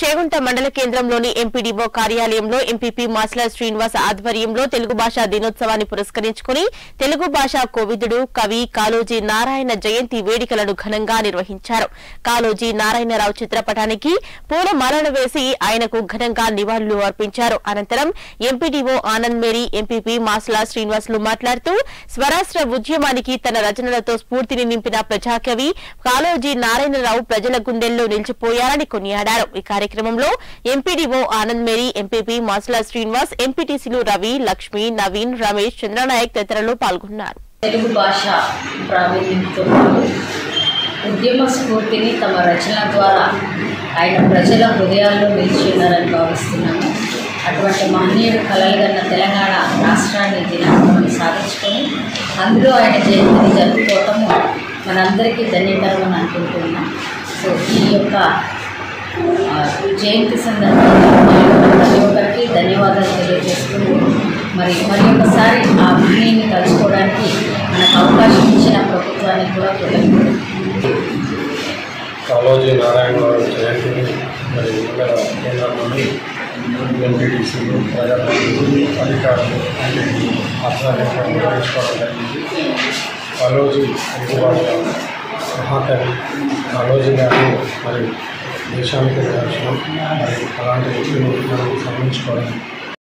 చేగుంట మండల కేంద్రంలోని ఎంపీడీఓ కార్యాలయంలో ఎంపీపీ మాస్ల శ్రీనివాస్ ఆధ్వర్యంలో తెలుగు భాషా దినోత్సవాన్ని పురస్కరించుకుని తెలుగు భాషా కోవిదుడు కవి కాళోజీ నారాయణ జయంతి వేడుకలను ఘనంగా నిర్వహించారు కాళోజీ నారాయణరావు చిత్రపటానికి పూలమాలలు వేసి ఆయనకు ఘనంగా నివాళులు అర్పించారు అనంతరం MPDO Anand Mary MPP Masla Srinivasulu మాట్లాడుతూ స్వరాష్ట్ర ఉద్యమానికి తన రచనలతో స్ఫూర్తిని నింపిన ప్రజాకవి కాళోజీ నారాయణరావు ప్రజల గుండెల్లో నిలిచిపోయారని కొనియాడారు ఈ కార్యక్రమంలో MPDO Anand Mary MPP Masula Srinivas ఎంపీటీసీలు రవి లక్ష్మి నవీన్ రమేష్ చంద్రనాయక్ తదితరులు పాల్గొన్నారు తెలుగు భాష ప్రావీణ్యంతో పాటు ఉద్యమ స్ఫూర్తిని తమ రచన ద్వారా ఆయన ప్రజల హృదయాల్లో నిలిచి ఉన్నారని భావిస్తున్నాము అటువంటి మహనీయుడు కలలుగన్న తెలంగాణ రాష్ట్రాన్ని దినాంకం సాధించుకొని అందులో ఆయన జయంతిని జరుపుకోవటము మనందరికీ ధన్యకరం అని అనుకుంటున్నాం సో ఈ యొక్క ఆ, జయంతి సందర్భంగా నేను ప్రతి ఒక్కరికి ధన్యవాదాలు తెలియజేస్తున్నాను మరి మరి ఒకసారి ఆ మహనీయుని కలుసుకోవడానికి మనకు అవకాశం ఇచ్చిన ప్రభుత్వానికి కూడా కృతజ్ఞతలు కాళోజీ నారాయణరావు జయంతిని మరి ఇక్కడ కేంద్రంలోని ఎంపీటీసీలు ప్రజాప్రతినిధులు అధికారులు అన్నింటినీ ఆధ్వర్యంలో నిర్వహించుకోవడం జరిగింది కాళోజీ తెలుగు భాష మహాకవి కాళోజీ గారిని మరి దేశానికి దర్శనం మరి అలాంటి వ్యక్తిని మనం స్మరించుకోవడం